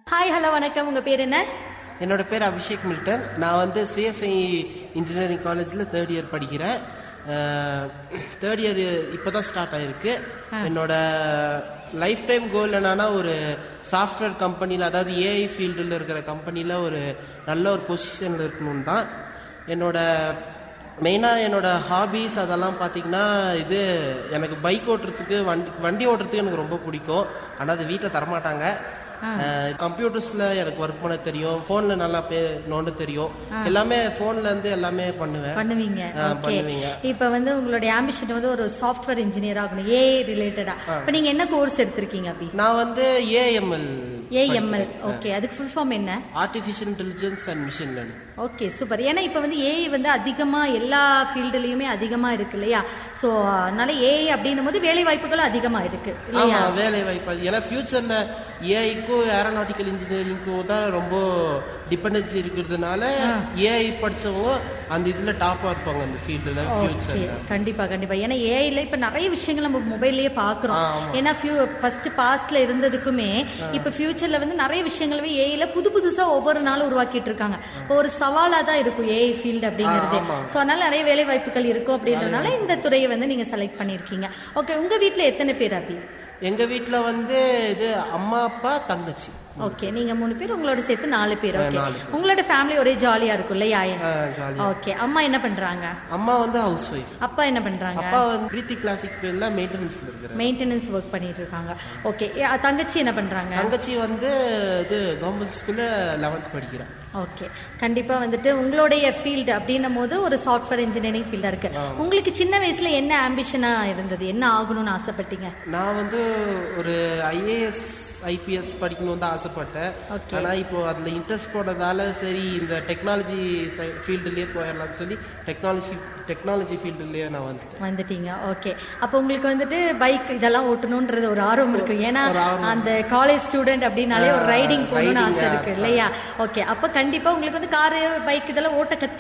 Hi hello வணக்கம் உங்க பேர் என்ன என்னோட பேர் அபிஷேக் மில்டன் நான் வந்து சிஎஸ்ஐ இன்ஜினியரிங் காலேஜில் தேர்ட் இயர் படிக்கிறேன் தேர்ட் இயர் இப்போ தான் ஸ்டார்ட் ஆயிருக்கு என்னோட லைஃப் டைம் கோல் என்னன்னா ஒரு சாஃப்ட்வேர் கம்பெனியில் அதாவது ஏஐ ஃபீல்டில் இருக்கிற கம்பெனியில் ஒரு நல்ல ஒரு பொசிஷனில் இருக்கணும்னு தான் என்னோட மெயினாக என்னோட ஹாபீஸ் அதெல்லாம் பார்த்தீங்கன்னா இது எனக்கு பைக் ஓட்டுறதுக்கு வண்டி வண்டி ஓட்டுறதுக்கு எனக்கு ரொம்ப பிடிக்கும் ஆனால் அது வீட்டில் தரமாட்டாங்க கம்ப்யூட்டர்ஸ்ல எனக்கு ஒர்க் பண்ண தெரியும் போன்ல நல்லா பே நோண்ட தெரியும் எல்லாமே போன்ல இருந்து எல்லாமே பண்ணுவேன் பண்ணுவீங்க ஆ, ஓகே பண்ணுவீங்க. இப்போ வந்து உங்களுடைய ஆம்பிஷன் வந்து ஒரு சாஃப்ட்வேர் இன்ஜினியர் ஆகணும் ஏஐ ரிலேட்டடா இப்போ நீங்க என்ன கோர்ஸ் எடுத்திருக்கீங்க அபி நான் வந்து ஏஎம்எல் ஏஎம்எல் ஓகே அதுக்கு ஃபுல் ஃபார்ம் என்ன artificial intelligence and machine learning okay super ஏன்னா இப்போ வந்து ஏஐ வந்து அதிகமா எல்லா ஃபீல்டுலயுமே அதிகமா இருக்கு இல்லையா ஸோ அதனால ஏஐ அப்படின்னும் போது வேலை வாய்ப்புகளும் அதிகமா இருக்கு ஆமா இல்லையா வேலை வாய்ப்பு அது. ஏன்னா ஃபியூச்சர்ல ஏஐக்கும் ஏரோநாட்டிக்கல் இன்ஜினியரிங்க்கும் தான் ரொம்ப டிபெண்டன்சி இருக்கிறதுனால ஏஐ படிச்சவங்க அந்த இதுல டாப்பா இருப்பாங்க அந்த ஃபீல்டுல ஓகே ஃபியூச்சர்ல கண்டிப்பா கண்டிப்பா ஏன்னா ஏஐல இப்ப நிறைய விஷயங்கள் நம்ம மொபைல்லயே பாக்குறோம் ஏன்னா ஃபியூ ஃபர்ஸ்ட் பாஸ்ட்ல இருந்ததுக்குமே இப்ப ஃபியூச்சர்ல வந்து நிறைய விஷயங்களவே ஏஐல புது புதுசா ஒவ்வொரு நாளும் உருவாக்கிட்டு இருக்காங்க இப்போ ஒரு சவாலா தான் இருக்கும் ஏஐ ஃபீல்டு அப்படிங்கிறது சோ அதனால நிறைய வேலை வாய்ப்புகள் இருக்கும் அப்படின்றதுனால இந்த துறையை வந்து நீங்க செலக்ட் பண்ணிருக்கீங்க ஓகே உங்க வீட்ல எத்தனை பேர் அபி எங்க வீட்ல வந்து இது அம்மா அப்பா தங்கச்சி ஓகே நீங்க மூணு பேர் உங்களோட சேர்த்து நாலு பேர் ஓகே நாலு உங்களோட ஃபேமிலி ஒரே ஜாலியா இருக்கும் இல்லையா ஜாலி ஓகே அம்மா என்ன பண்றாங்க அம்மா வந்து ஹவுஸ் ஒய்ஃப் அப்பா என்ன பண்றாங்க அப்பா வந்து பிரீத்தி கிளாசிக் பேர்ல மெயின்டெனன்ஸ்ல இருக்கிறார் மெயின்டெனன்ஸ் ஒர்க் பண்ணிட்டு இருக்காங்க ஓகே தங்கச்சி என்ன பண்றாங்க தங்கச்சி வந்து இது கவர்மெண்ட் ஸ்கூல்ல லெவன்த் படிக்கிறான் ஓகே கண்டிப்பா வந்துட்டு உங்களுடைய ஃபீல்டு அப்படின்னும் போது ஒரு சாஃப்ட்வேர் இன்ஜினியரிங் ஃபீல்டா இருக்கு உங்களுக்கு சின்ன வயசுல என்ன ஆம்பிஷனா இருந்தது என்ன ஆகணும்னு ஆசைப்பட்டீங்க நான் வந்து ஒரு ஐஏஎஸ் ஐபிஎஸ் படிக்கணும்னு தான் ஆசைப்பட்டேன் Okay. ஆனா இப்போ அதுல இன்ட்ரெஸ்ட் போனதால சரி இந்த டெக்னாலஜி ஃபீல்டுலயே போயிடலாம்னு சொல்லி டெக்னாலஜி டெக்னாலஜி ஃபீல்டுலயே நான் வந்துட்டேன் வந்துட்டீங்க ஓகே அப்போ உங்களுக்கு வந்துட்டு பைக் இதெல்லாம் ஓட்டணும்ன்றது ஒரு ஆர்வம் இருக்கு ஏன்னா ஒரு ஆர்வம். அந்த காலேஜ் ஸ்டூடெண்ட் அப்படின்னாலே ஒரு ரைடிங் போகணும்னு riding, ஆசை ஆ. இருக்கு இல்லையா ஓகே அப்ப கண்டிப்பா உங்களுக்கு வந்து காரு பைக் இதெல்லாம் ஓட்ட கத்து